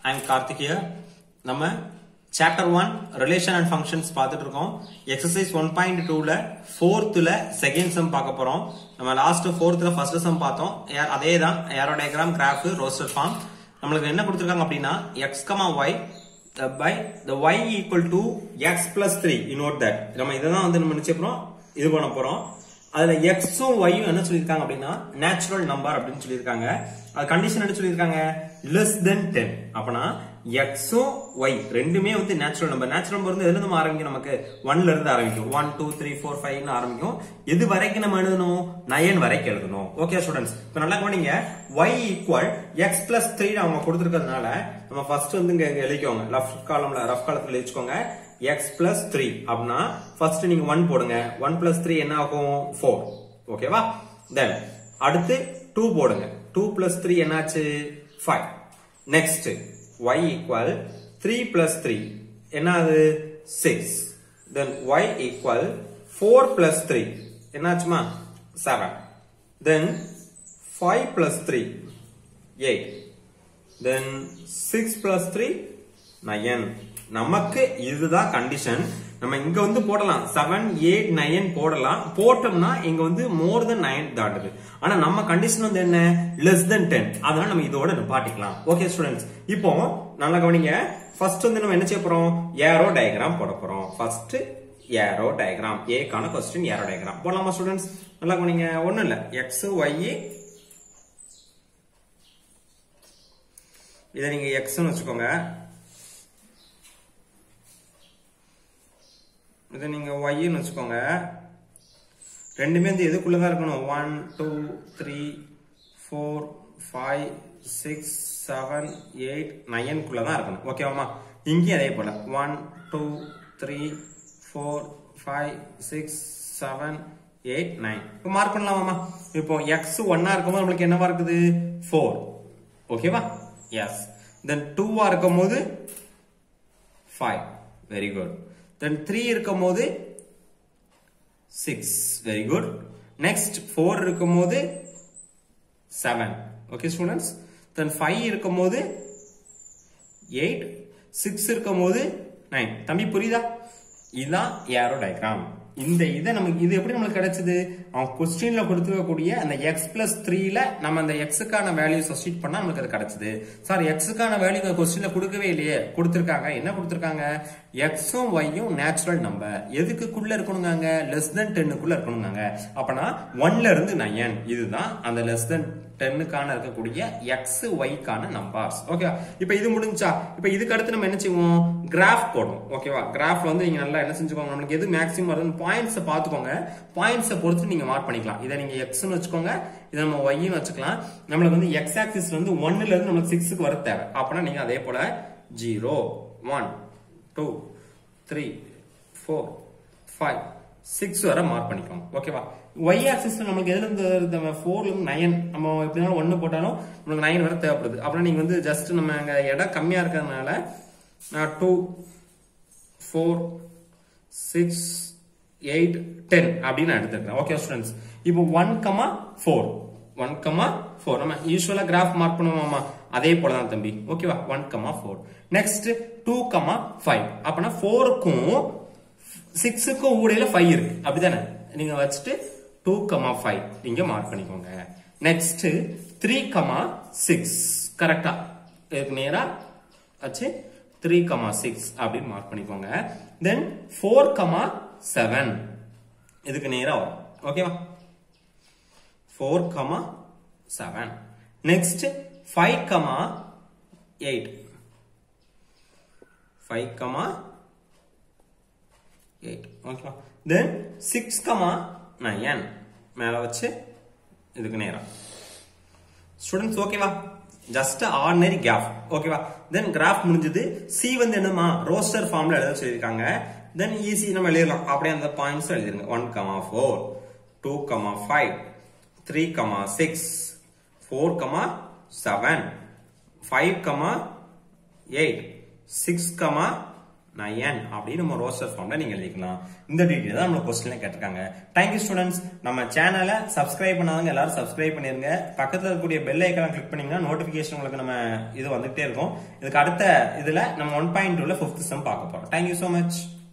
ஐ am Karthikeya நம்ம chapter one relation and functions பார்த்துட்டு இருக்கோம் எக்ஸசைஸ் ஒன் பாயிண்ட் டூல ஃபோர்த்துல செகண்ட் சம் பார்க்க போறோம் நம்ம லாஸ்ட் ஃபோர்த்ல ஃபர்ஸ்ட் சம் பார்த்தோம் ஏ- அதே தான் arrow diagram graph roster form நம்மளுக்கு என்ன கொடுத்துருக்காங்க அப்படின்னா x comma y by the y equal to x plus three இனோட் தட் நம்ம இதை தான் வந்து நம்ம நினைச்சப்போம் இது பண்ண போறோம் அதுல எக்ஸும் ஒய்யும் என்ன சொல்லியிருக்காங்க அப்படின்னா நேச்சுரல் நம்பர் அப்படின்னு சொல்லியிருக்காங்க அது கண்டிஷன் என்ன சொல்லியிருக்காங்க லெஸ் தென் டென் அப்பனா எக்ஸும் ஒய் ரெண்டுமே வந்து நேச்சுரல் நம்பர் நேச்சுரல் நம்பர் வந்து எதுல இருந்து ஆரம்பிக்கும் நமக்கு ஒன்ல இருந்து ஆரம்பிக்கும் ஒன் டூ த்ரீ ஃபோர் ஃபைவ்னு ஆரம்பிக்கும் எது வரைக்கும் நம்ம எழுதணும் நயன் வரைக்கும் எழுதணும் ஓகே ஸ்டூடெண்ட்ஸ் இப்போ நல்லா கவனிங்க y equal x plus three அவங்க கொடுத்துருக்கிறதுனால நம்ம ஃபர்ஸ்ட் வந்து இங்க இங்க எழுதிக்கோங்க லெஃப்ட் காலம்ல ரஃப் காலத்துல எழுதிக்கோங்க எக்ஸ் பிளஸ் த்ரீ அப்படின்னா ஃபர்ஸ்ட் நீங்க ஒன் போடுங்க ஒன் பிளஸ் த்ரீ என்ன ஆகும் ஃபோர் ஓகேவா தென் அடுத்து டூ போடுங்க டூ பிளஸ் த்ரீ என்னாச்சு five next y equal three plus three என்ன அது six then y equal four plus three என்னாச்சுமா seven then five plus three eight then six plus three nine நமக்கு இதுதான் condition நம்ம இங்க வந்து போடலாம் செவன் எயிட் நயன் போடலாம் போட்டோம்னா இங்க வந்து மோர் தென் நயன் தாண்டுது ஆனா நம்ம கண்டிஷன் வந்து என்ன லெஸ் தென் டென் அதனால நம்ம இதோட நிப்பாட்டிக்கலாம் ஓகே ஸ்டூடெண்ட்ஸ் இப்போ நல்லா கவனிங்க ஃபர்ஸ்ட் வந்து நம்ம என்ன செய்ய போறோம் ஏரோ டயக்ராம் போட போறோம் ஃபர்ஸ்ட் ஏரோ டயக்ராம் ஏக்கான கொஸ்டின் ஏரோ டயக்ராம் போடலாமா ஸ்டூடெண்ட்ஸ் நல்லா கவனிங்க ஒண்ணும் இல்ல எக்ஸ் ஒய் இதை நீங்க எக்ஸ்னு வச்சுக்கோங்க இதை நீங்க ஒய்ன்னு வச்சுக்கோங்க ரெண்டுமே வந்து எதுக்குள்ள தான் இருக்கணும் one two three four five six seven eight நைன்குள்ள தான் இருக்கணும் ஓகேவாமா இங்கேயும் அதே போல one two three four five six seven eight nine இப்போ மார்க் பண்ணலாமாமா இப்போ எக்ஸ் ஒன்னா இருக்கும்போது நம்மளுக்கு என்னவா இருக்குது ஃபோர் ஓகேவா எஸ் தென் டூவா இருக்கும் போது five very good then three இருக்கும் போது six very good next four இருக்கும் போது seven okay students then five இருக்கும் போது எயிட் சிக்ஸ் இருக்கும் போது நைன் தம்பி புரியுதா இதுதான் ஏரோ டயக்ராம் இந்த இதை நமக்கு இது எப்படி நம்மளுக்கு கிடைச்சது அவன் கொஸ்டின்ல கொடுத்துருக்கக்கூடிய அந்த எக்ஸ் பிளஸ் த்ரீல நம்ம அந்த எக்ஸுக்கான வேல்யூ சப்ஸ்டிட் பண்ணா நமக்கு அது கிடைச்சது சார் எக்ஸுக்கான வேல்யூ கொஸ்டின்ல கொடுக்கவே இல்லையே கொடுத்துருக்காங்க என்ன கொடுத்துருக்காங்க எக்ஸும் ஒய்யும் நேச்சுரல் நம்பர் எதுக்குள்ள இருக்கணுங்க லெஸ் தென் டென்னுக்குள்ள இருக்கணுங்க அப்பனா ஒன்ல இருந்து நயன் இதுதான் அந்த லெஸ் தென் டென்னுக்கான இருக்கக்கூடிய எக்ஸ் ஒய்க்கான நம்பர்ஸ் ஓகே இப்போ இது முடிஞ்சா இப்போ இதுக்கு அடுத்து நம்ம என்ன செய்வோம் கிராஃப் போடுவோம் ஓகேவா கிராஃப்ல வந்து நீங்க நல்லா என்ன செஞ்சுக்கோங்க நம்மளுக்கு எது மேக்ஸிமம் வருதுன்னு பாயிண்ட்ஸை பார்த்துக்கோங்க பாயிண்ட்ஸை பொறுத்து நீங்க மார்க் பண்ணிக்கலாம் இதை நீங்க எக்ஸ்னு வச்சுக்கோங்க இதை நம்ம ஒய்னு வச்சுக்கலாம் நம்மளுக்கு வந்து எக்ஸ் ஆக்சிஸ் வந்து ஒன்னுல இருந்து நம்மளுக்கு சிக்ஸுக்கு வர தேவை அப்பனா நீங்க அதே போல zero one two three four five six வரை மார்க் பண்ணிக்கோங்க ஓகேவா ஒய் ஆக்சிஸ் நமக்கு எதுல இருந்து வருது? நம்ம ஃபோர்ல இருந்து நயன் நம்ம எப்படினாலும் ஒன்னு போட்டாலும் நமக்கு நயன் வரை தேவைப்படுது அப்புறம் நீங்க வந்து ஜஸ்ட் நம்ம அங்க இடம் கம்மியா இருக்கிறதுனால நான் two four six eight ten அப்படின்னு நான் எடுத்துக்கிறேன் ஓகே ஸ்டூடெண்ட்ஸ் இப்போ one comma four one comma four நம்ம யூஸ்வலா கிராஃப் மார்க் பண்ணுவோமா அதே போல தான் தம்பி ஓகேவா one comma four next two comma five அப்பனா ஃபோருக்கும் சிக்ஸுக்கும் ஊடையில ஃபைவ் இருக்கு அப்படிதானே நீங்க வச்சுட்டு டூ கமா ஃபைவ் நீங்க மார்க் பண்ணிக்கோங்க நெக்ஸ்ட் த்ரீ கமா சிக்ஸ் கரெக்டா இதுக்கு நேரா வச்சு த்ரீ கமா சிக்ஸ் அப்படின்னு மார்க் பண்ணிக்கோங்க தென் ஃபோர் கமா செவன் இதுக்கு நேரா வரும் ஓகேவா four comma seven next five comma eight five comma eight ஓகேவா தென் சிக்ஸ் கமா நயன் மேல வச்சு இதுக்கு நேரம் ஸ்டூடெண்ட்ஸ் ஓகேவா ஜஸ்ட் ஆர்டினரி கிராஃப் ஓகேவா தென் கிராஃப் முடிஞ்சது சி வந்து என்னமா ரோஸ்டர் ஃபார்ம்ல எழுத சொல்லியிருக்காங்க தென் ஈஸி நம்ம எழுதலாம் அப்படியே அந்த பாயிண்ட்ஸ் எழுதிருங்க one comma four two comma five three comma six four comma seven five comma eight six comma நான் ஏன் அப்படின்னு நம்ம ரோஸ்டர் ஃபார்ம்ல நீங்க எழுதிக்கலாம் இந்த டீட்டெயில் தான் நம்ம கொஸ்டின்ல கேட்டிருக்காங்க தேங்க்யூ ஸ்டூடெண்ட்ஸ் நம்ம சேனலை சப்ஸ்கிரைப் பண்ணாதவங்க எல்லாரும் சப்ஸ்கிரைப் பண்ணிருங்க பக்கத்துல இருக்கக்கூடிய பெல் ஐக்கான கிளிக் பண்ணீங்கன்னா நோட்டிபிகேஷன் உங்களுக்கு நம்ம இது வந்துகிட்டே இருக்கும் இதுக்கு அடுத்த இதுல நம்ம ஒன் பாயிண்ட் டூல ஃபிஃப்த் சம் பார்க்க போறோம் தேங்க்யூ so மச்